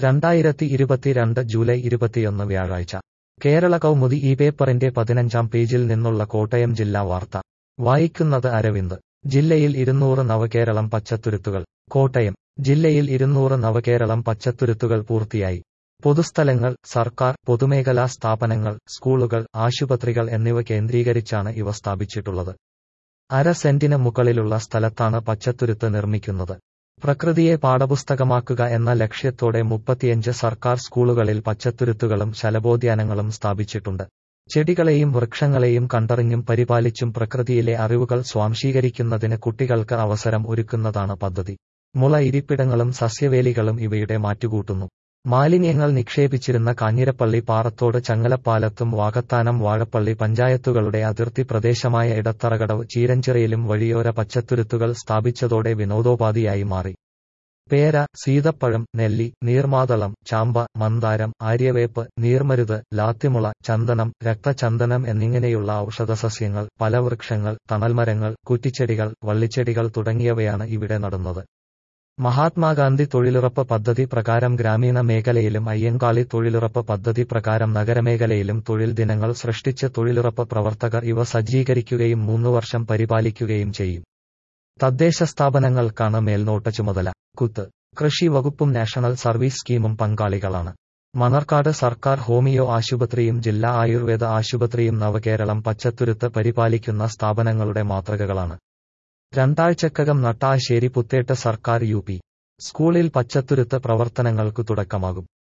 രണ്ടായിരത്തി ഇരുപത്തിരണ്ട് ജൂലൈ ഇരുപത്തിയൊന്ന് വ്യാഴാഴ്ച കേരള കൗമുദി ഈ പേപ്പറിന്റെ പതിനഞ്ചാം പേജിൽ നിന്നുള്ള കോട്ടയം ജില്ലാ വാർത്ത വായിക്കുന്നത് അരവിന്ദ് ജില്ലയിൽ ഇരുന്നൂറ് നവകേരളം പച്ചത്തുരുത്തുകൾ കോട്ടയം ജില്ലയിൽ ഇരുന്നൂറ് നവകേരളം പച്ചത്തുരുത്തുകൾ പൂർത്തിയായി പൊതുസ്ഥലങ്ങൾ സർക്കാർ പൊതുമേഖലാ സ്ഥാപനങ്ങൾ സ്കൂളുകൾ ആശുപത്രികൾ എന്നിവ കേന്ദ്രീകരിച്ചാണ് ഇവ സ്ഥാപിച്ചിട്ടുള്ളത് അര സെന്റിന് മുകളിലുള്ള സ്ഥലത്താണ് പച്ചത്തുരുത്ത് നിർമ്മിക്കുന്നത് പ്രകൃതിയെ പാഠപുസ്തകമാക്കുക എന്ന ലക്ഷ്യത്തോടെ മുപ്പത്തിയഞ്ച് സർക്കാർ സ്കൂളുകളിൽ പച്ചത്തുരുത്തുകളും ശലഭോദ്യാനങ്ങളും സ്ഥാപിച്ചിട്ടുണ്ട് ചെടികളെയും വൃക്ഷങ്ങളെയും കണ്ടറിഞ്ഞും പരിപാലിച്ചും പ്രകൃതിയിലെ അറിവുകൾ സ്വാംശീകരിക്കുന്നതിന് കുട്ടികൾക്ക് അവസരം ഒരുക്കുന്നതാണ് പദ്ധതി മുള ഇരിപ്പിടങ്ങളും സസ്യവേലികളും ഇവയുടെ മാറ്റുകൂട്ടുന്നു മാലിന്യങ്ങൾ നിക്ഷേപിച്ചിരുന്ന കാഞ്ഞിരപ്പള്ളി പാറത്തോട് ചങ്ങലപ്പാലത്തും വാകത്താനം വാഴപ്പള്ളി പഞ്ചായത്തുകളുടെ അതിർത്തി പ്രദേശമായ ഇടത്തറകടവ് ചീരഞ്ചിറയിലും വഴിയോര പച്ചത്തുരുത്തുകൾ സ്ഥാപിച്ചതോടെ വിനോദോപാധിയായി മാറി പേര സീതപ്പഴം നെല്ലി നീർമാതളം ചാമ്പ മന്ദാരം ആര്യവേപ്പ് നീർമരുത് ലാത്തിമുള ചന്ദനം രക്തചന്ദനം എന്നിങ്ങനെയുള്ള ഔഷധസസ്യങ്ങൾ പലവൃക്ഷങ്ങൾ തണൽമരങ്ങൾ കുറ്റിച്ചെടികൾ വള്ളിച്ചെടികൾ തുടങ്ങിയവയാണ് ഇവിടെ നടുന്നത് മഹാത്മാഗാന്ധി തൊഴിലുറപ്പ് പദ്ധതി പ്രകാരം ഗ്രാമീണ മേഖലയിലും അയ്യങ്കാളി തൊഴിലുറപ്പ് പദ്ധതി പ്രകാരം നഗരമേഖലയിലും തൊഴിൽ ദിനങ്ങൾ സൃഷ്ടിച്ച് തൊഴിലുറപ്പ് പ്രവർത്തകർ ഇവ സജ്ജീകരിക്കുകയും മൂന്നു വർഷം പരിപാലിക്കുകയും ചെയ്യും തദ്ദേശ സ്ഥാപനങ്ങൾക്കാണ് മേൽനോട്ട ചുമതല കുത്ത് കൃഷി വകുപ്പും നാഷണൽ സർവീസ് സ്കീമും പങ്കാളികളാണ് മണർക്കാട് സർക്കാർ ഹോമിയോ ആശുപത്രിയും ജില്ലാ ആയുർവേദ ആശുപത്രിയും നവകേരളം പച്ചത്തുരുത്ത് പരിപാലിക്കുന്ന സ്ഥാപനങ്ങളുടെ മാതൃകകളാണ് രണ്ടാഴ്ചക്കകം നട്ടാശ്ശേരി പുത്തേട്ട് സർക്കാർ യു പി സ്കൂളിൽ പച്ചത്തുരുത്ത് പ്രവർത്തനങ്ങൾക്കു തുടക്കമാകും